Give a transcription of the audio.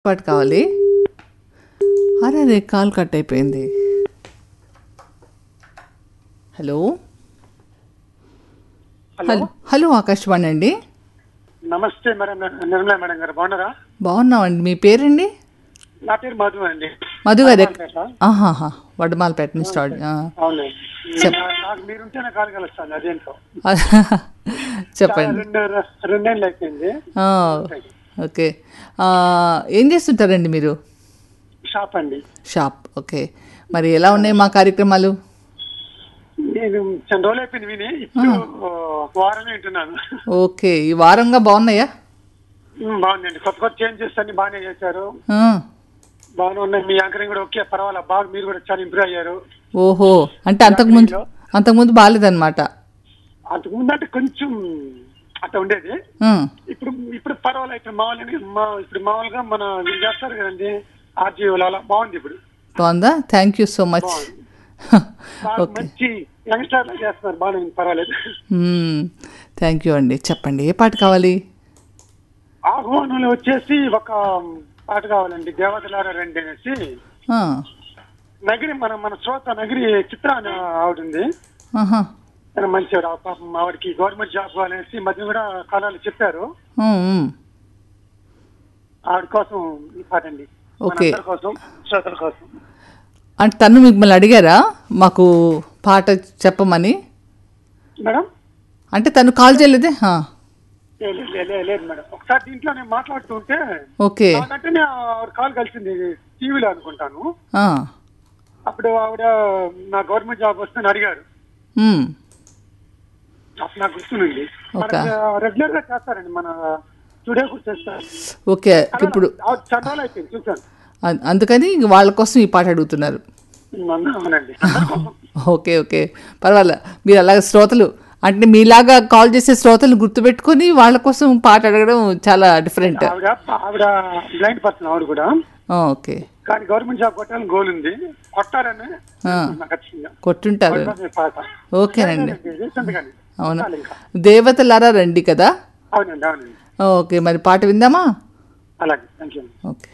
పాటు కావాలి అరే అరే కాల్ కట్ అయిపోయింది హలో హలో హలో ఆకాశవాణి అండి నమస్తే మేడం నిర్మలా మేడం గారు బాగున్నారా బాగున్నామండి మీ పేరండి నా పేరు మధు అండి మధు గారు ఎక్- వడమాలపేట. ఆహాహా వడమాలపేట నుంచి స్టార్ట్ ఆ. అవును చెప్. నా- నాకు మీరుంటేనే కాల్ కలుస్తాను అదేంటో చెప్పండి రెండు రెండేళ్ళు అయిపోయింది ఆ, ఓకే ఆ, ఏం చేస్తుంటారండి మీరు షాప్ అండి షాప్ ఓకే మరి ఎలా ఉన్నాయి మా కార్యక్రమాలు నేను చాలా రోజులు అయిపోయింది విని ఇప్పుడు వారమే వింటున్నాను ఓకే ఈ వారంగా బాగున్నాయా ఉమ్, బాగుందండి కొత్త కొత్త చేంజెస్ అన్ని బాగానే చేశారు ఆ, బాగానే ఉన్నాయి మీ యాంకరింగ్ కూడా ఓకే పర్వాలేదు బాగా మీరు కూడా చాలా ఇంప్రూవ్ అయ్యారు ఓహో అంటే అంతకుముందు అంతకుముందు బాగాలేదన్నమాట అంతకుముందు అంటే కొంచెం అట్లా ఉండేది ఆ, ఇప్పుడు ఇప్పుడు పర్వాలేదు ఇప్పుడు మామూలుగా మా ఇప్పుడు మామూలుగా మన వీళ్ళు చేస్తారు కదండి ఆర్జీఓలు అలా బాగుంది ఇప్పుడు బాగుందా థ్యాంక్ యూ సో మచ్ బాగా ఓకే మంచి యంగ్స్టర్ లా చేస్తున్నారు బాగానే ఉంది, పర్వాలేదు థ్యాంక్ యూ అండి చెప్పండి ఏ పాట కావాలి ఆహ్వానంలో వచ్చేసి ఒక పాట కావాలండి దేవతలారా రండి అనేసి ఆ, నగిరి మన మన శ్రోత నగిరి చిత్ర అనే ఆవిడ ఉంది ఆహా, తను మంచి ఆవిడ. పాపం ఆవిడకి గవర్నమెంట్ జాబ్ కావాలనేసి ఈ మధ్య కూడా కాలాలు చెప్పారు ఉమ్, ఉమ్. ఆవిడ కోసం ఈ పాట అండి ఓకే. మనందరి కోసం శ్రోతల కోసం అంటే తను మిమ్మల్ని అడిగారా మాకు పాట చెప్పమని మేడం అంటే తను కాల్ చేయలేదే ఆ, లే- లే- లే- లే- లేదు మేడం ఒకసారి దీంట్లో నేను మాట్లాడుతుంటే ఓకే నాకంటే ఆవిడ కాల్ కలిసింది టీవీలో అనుకుంటాను ఆ, అప్పుడు ఆవిడ నా గవర్నమెంట్ జాబ్ వస్తుందని అడిగారు ఉమ్, అప్పుడు నాకు గుర్తునుంది ఓకే. రెగ్యులర్ గా చేస్తారండి మన స్టూడియో కూడా చేస్తారు ఓకే ఇప్పుడు ఆవిడ చండాలు అయిపోయింది చూసాను అ- అందుకని వాళ్ళ కోసం ఈ పాట అడుగుతున్నారు అందరూ అవునండి అందరి కోసం. ఓకే ఓకే పర్వాలే మీరు అలాగే శ్రోతలు అంటే మీలాగా కాల్ చేసే శ్రోతలు గుర్తుపెట్టుకొని వాళ్ళ కోసం పాట అడగడం చాలా డిఫరెంట్ ఆవిడ ఆవిడ బ్లైండ్ పర్సన్ ఆవిడ కూడా ఓకే కానీ గవర్నమెంట్ జాబ్ కొట్టాలని గోల్ ఉంది కొట్టారని ఆ. నాకు ఖచ్చితంగా కొట్టుంటారు కొట్టాలని పాట ఓకేనండి రీసెంట్ గానే అవునా కొట్టాలి ఇంకా. దేవతలారా రండి కదా అవునండి అవునండి ఓకే మరి పాట విందామా అలాగే థ్యాంక్ యూ ఓకే